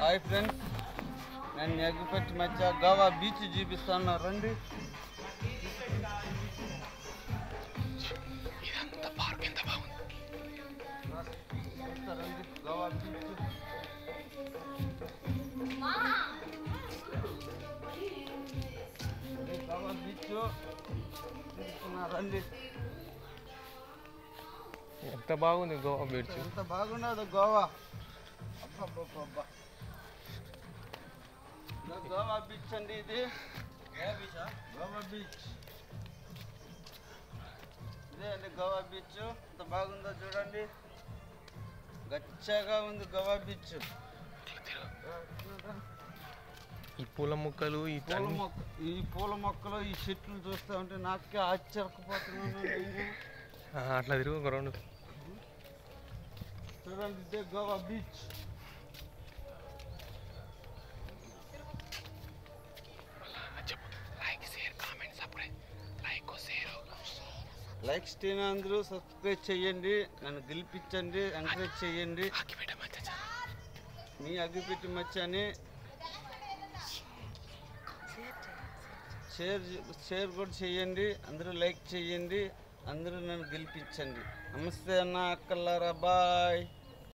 Hi friends నేను ఎగ్గుపట్టి మధ్య Goa beach చూపిస్తాను రండి ఇదంతా పార్క్ ఎంత బాగుంది చూస్తా రండి గోవా బీచ్ ఇది గోవా బీచ్ చూపిస్తున్నా రండి ఎంత బాగుంది గోవా బీచ్ ఎంత బాగున్నదో గోవా అబ్బబ్బబ్బబ్బా ఇదో గోవా బీచ్ అండి ఇది గోవా బీచ్ ఇదే అండి గోవా బీచ్ ఎంత బాగుందో చూడండి గచ్చగా ఉంది గోవా బీచ్ ఈ పూల మొక్కలు ఈ పూల తన్ని మొక్క ఈ పూల మొక్కలు ఈ చెట్లు చూస్తూ ఉంటే నాకే ఆశ్చర్యపోతున్నాను నేను. ఆ, అట్లా తిరుగు ఒక రెండు చూడండి ఇదే గోవా బీచ్ చెప్పు like share comment subscribe like share like స్టీన్ అందరూ సబ్స్క్రైబ్ చేయండి నన్ను గెలిపించండి ఎంకరేజ్ చేయండి ఆకిపేట మధ్య మీ అగ్గిపెట్టి మచ్చని షేర్ షేర్ కూడా చేయండి అందరూ లైక్ చేయండి అందరూ నన్ను గెలిపించండి నమస్తే అన్న అక్కల్లారా బాయ్